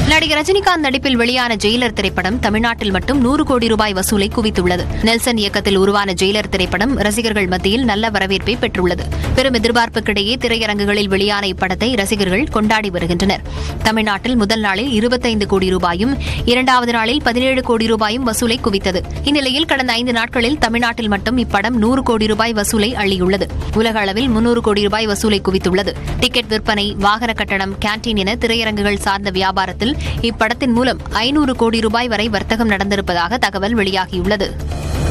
நடிகர் ரஜினிகாந்த் நடிப்பில் வெளியான ஜெயிலர் திரைப்படம் தமிழ்நாட்டில் மட்டும் நூறு கோடி ரூபாய் வசூலை குவித்துள்ளது நெல்சன் இயக்கத்தில் உருவான ஜெயிலர் திரைப்படம் ரசிகர்கள் மத்தியில் நல்ல வரவேற்பை பெற்றுள்ளது பெரும் எதிர்பார்ப்புக்கிடையே திரையரங்குகளில் வெளியான இப்படத்தை ரசிகர்கள் கொண்டாடி வருகின்றனர் தமிழ்நாட்டில் முதல் நாளில் இருபத்தைந்து கோடி ரூபாயும் இரண்டாவது நாளில் பதினேழு கோடி ரூபாயும் வசூலை குவித்தது இந்நிலையில் கடந்த ஐந்து நாட்களில் தமிழ்நாட்டில் மட்டும் இப்படம் நூறு கோடி ரூபாய் வசூலை அள்ளியுள்ளது உலக அளவில் முன்னூறு கோடி ரூபாய் வசூலை குவித்துள்ளது டிக்கெட் விற்பனை வாகன கட்டணம் கேண்டீன் என திரையரங்குகள் சார்ந்த வியாபாரத்தில் இப்படத்தின் மூலம் ஐநூறு கோடி ரூபாய் வரை வர்த்தகம் நடந்திருப்பதாக தகவல் வெளியாகியுள்ளது